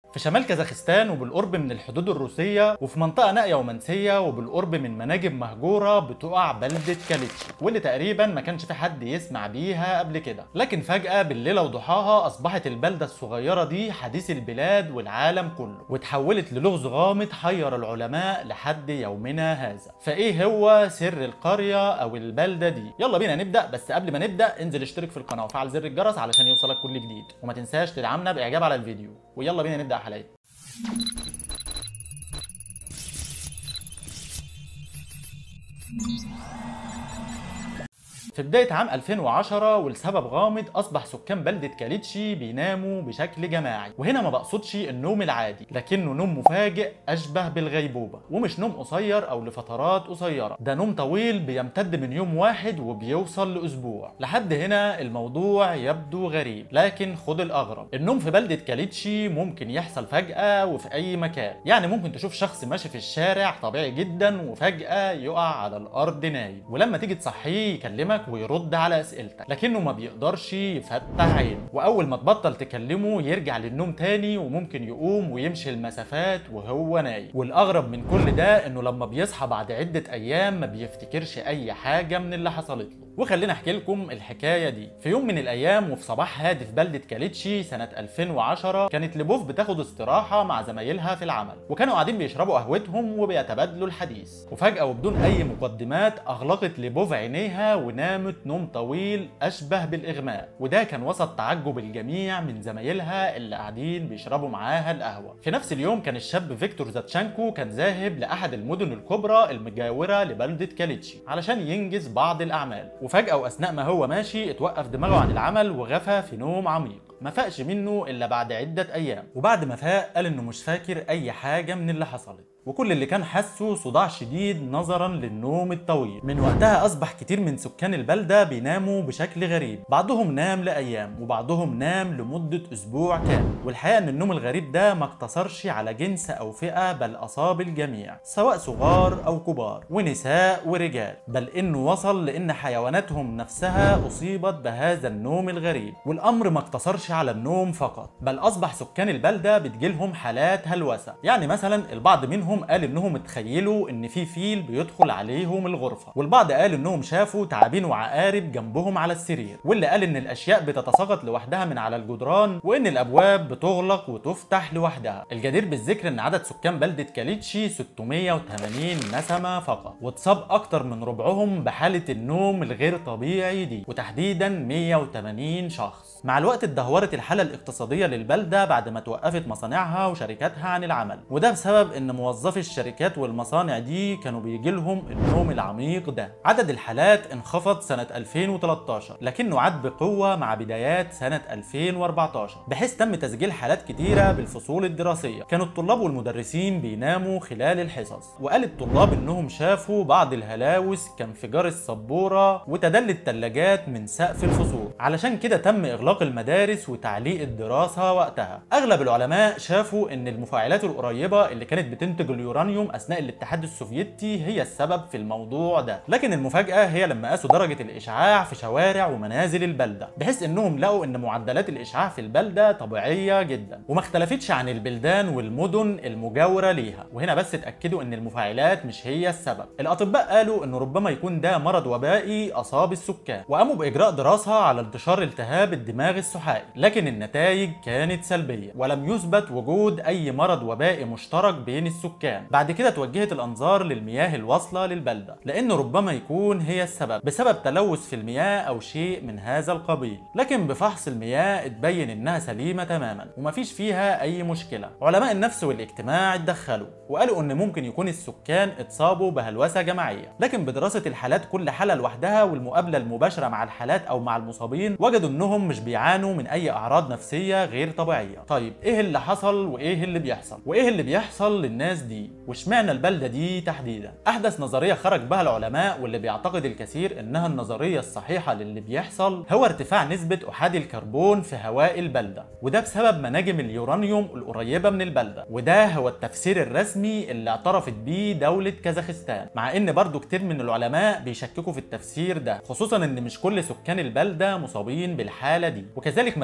في شمال كازاخستان وبالقرب من الحدود الروسية وفي منطقة نائية ومنسية وبالقرب من مناجم مهجورة بتقع بلدة كاليتشي واللي تقريبا ما كانش في حد يسمع بيها قبل كده لكن فجأة بالليلة وضحاها أصبحت البلدة الصغيرة دي حديث البلاد والعالم كله وتحولت للغز غامض حير العلماء لحد يومنا هذا فإيه هو سر القرية أو البلدة دي يلا بينا نبدأ بس قبل ما نبدأ انزل اشترك في القناة وفعل زر الجرس علشان يوصلك كل جديد وما تنساش تدعمنا بإعجاب على الفيديو ويلا بينا نبدأ حلقة في بداية عام 2010 ولسبب غامض أصبح سكان بلدة كاليتشي بيناموا بشكل جماعي وهنا ما بقصدش النوم العادي لكنه نوم مفاجئ أشبه بالغيبوبة ومش نوم قصير أو لفترات قصيرة ده نوم طويل بيمتد من يوم واحد وبيوصل لأسبوع لحد هنا الموضوع يبدو غريب لكن خد الأغرب النوم في بلدة كاليتشي ممكن يحصل فجأة وفي أي مكان يعني ممكن تشوف شخص ماشي في الشارع طبيعي جدا وفجأة يقع على الأرض نايم ولما تيجي تصحيه يكلمك ويرد على اسئلتك لكنه ما بيقدرش يفتح عينه واول ما تبطل تكلمه يرجع للنوم تاني وممكن يقوم ويمشي المسافات وهو نايم والاغرب من كل ده انه لما بيصحى بعد عده ايام ما بيفتكرش اي حاجه من اللي حصلت له وخلينا احكي لكم الحكايه دي في يوم من الايام وفي صباح هادي في بلده كاليتشي سنه 2010 كانت لبوف بتاخد استراحه مع زمايلها في العمل وكانوا قاعدين بيشربوا قهوتهم وبيتبادلوا الحديث وفجاه وبدون اي مقدمات اغلقت لبوف عينيها ونامت نوم طويل اشبه بالاغماء وده كان وسط تعجب الجميع من زمايلها اللي قاعدين بيشربوا معاها القهوه في نفس اليوم كان الشاب فيكتور زاتشانكو كان ذاهب لاحد المدن الكبرى المجاوره لبلده كاليتشي علشان ينجز بعض الاعمال وفجأة وأثناء ما هو ماشي اتوقف دماغه عن العمل وغفى في نوم عميق ما فاقش منه إلا بعد عدة أيام وبعد ما فاق قال إنه مش فاكر أي حاجة من اللي حصلت وكل اللي كان حاسه صداع شديد نظرا للنوم الطويل من وقتها اصبح كتير من سكان البلده بيناموا بشكل غريب بعضهم نام لايام وبعضهم نام لمده اسبوع كامل والحقيقه ان النوم الغريب ده ما اقتصرش على جنس او فئه بل اصاب الجميع سواء صغار او كبار ونساء ورجال بل انه وصل لان حيواناتهم نفسها اصيبت بهذا النوم الغريب والامر ما اقتصرش على النوم فقط بل اصبح سكان البلده بتجيلهم حالات هلوسه يعني مثلا البعض منهم قال انهم اتخيلوا ان في فيل بيدخل عليهم الغرفه والبعض قال انهم شافوا تعابين وعقارب جنبهم على السرير واللي قال ان الاشياء بتتساقط لوحدها من على الجدران وان الابواب بتغلق وتفتح لوحدها الجدير بالذكر ان عدد سكان بلده كاليتشي 680 نسمه فقط واتصاب اكتر من ربعهم بحاله النوم الغير طبيعي دي وتحديدا 180 شخص مع الوقت اتدهورت الحاله الاقتصاديه للبلده بعد ما توقفت مصانعها وشركاتها عن العمل وده بسبب ان موظفي الشركات والمصانع دي كانوا بيجي لهم النوم العميق ده عدد الحالات انخفض سنه 2013 لكنه عاد بقوه مع بدايات سنه 2014 بحيث تم تسجيل حالات كتيره بالفصول الدراسيه كانوا الطلاب والمدرسين بيناموا خلال الحصص وقال الطلاب انهم شافوا بعض الهلاوس كانفجار السبوره وتدلي الثلاجات من سقف الفصول علشان كده تم اغلاق المدارس وتعليق الدراسه وقتها اغلب العلماء شافوا ان المفاعلات القريبه اللي كانت بتنتج اليورانيوم اثناء الاتحاد السوفيتي هي السبب في الموضوع ده لكن المفاجاه هي لما قاسوا درجه الاشعاع في شوارع ومنازل البلده بحيث انهم لقوا ان معدلات الاشعاع في البلده طبيعيه جدا وما اختلفتش عن البلدان والمدن المجاوره ليها وهنا بس اتاكدوا ان المفاعلات مش هي السبب الاطباء قالوا انه ربما يكون ده مرض وبائي اصاب السكان وقاموا باجراء دراسه على انتشار التهاب الدماغ السحائي لكن النتائج كانت سلبيه ولم يثبت وجود اي مرض وبائي مشترك بين السكان بعد كده توجهت الانظار للمياه الواصله للبلده لانه ربما يكون هي السبب بسبب تلوث في المياه او شيء من هذا القبيل لكن بفحص المياه اتبين انها سليمه تماما ومفيش فيها اي مشكله علماء النفس والاجتماع اتدخلوا وقالوا ان ممكن يكون السكان اتصابوا بهلوسه جماعيه لكن بدراسه الحالات كل حاله لوحدها والمقابله المباشره مع الحالات او مع المصابين وجدوا انهم مش بيعانوا من اي اعراض نفسيه غير طبيعيه طيب ايه اللي حصل وايه اللي بيحصل وايه اللي بيحصل للناس دي واشمعنى البلده دي تحديدا احدث نظريه خرج بها العلماء واللي بيعتقد الكثير انها النظريه الصحيحه للي بيحصل هو ارتفاع نسبه احادي الكربون في هواء البلده وده بسبب مناجم اليورانيوم القريبه من البلده وده هو التفسير الرسمي اللي اعترفت بيه دوله كازاخستان مع ان برضو كتير من العلماء بيشككوا في التفسير ده خصوصا ان مش كل سكان البلده مصابين بالحاله دي وكذلك ما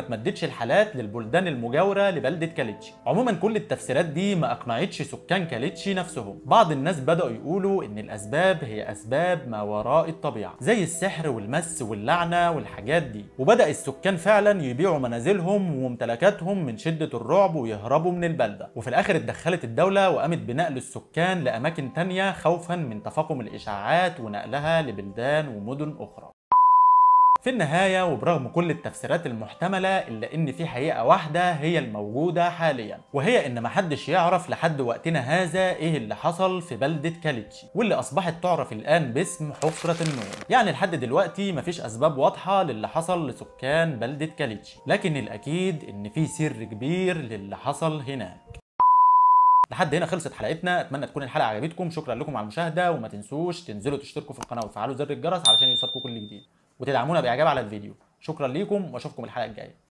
تمددش الحالات للبلدان المجاوره لبلده كاليتشي عموما كل التفسيرات دي ما اقنعتش سكان كاليتشي نفسهم بعض الناس بداوا يقولوا ان الاسباب هي اسباب ما وراء الطبيعه زي السحر والمس واللعنه والحاجات دي وبدا السكان فعلا يبيعوا منازلهم وممتلكاتهم من شده الرعب ويهربوا من البلده وفي الاخر اتدخلت الدوله وقامت بنقل السكان لاماكن تانية خوفا من تفاقم الاشاعات ونقلها لبلدان ومدن اخرى في النهاية وبرغم كل التفسيرات المحتملة إلا إن في حقيقة واحدة هي الموجودة حاليا وهي إن محدش يعرف لحد وقتنا هذا إيه اللي حصل في بلدة كاليتشي واللي أصبحت تعرف الآن باسم حفرة النور يعني لحد دلوقتي مفيش أسباب واضحة للي حصل لسكان بلدة كاليتشي لكن الأكيد إن في سر كبير للي حصل هناك لحد هنا خلصت حلقتنا اتمنى تكون الحلقه عجبتكم شكرا لكم على المشاهده وما تنسوش تنزلوا تشتركوا في القناه وتفعلوا زر الجرس علشان يوصلكم كل جديد وتدعمونا باعجاب على الفيديو شكرا ليكم واشوفكم الحلقه الجايه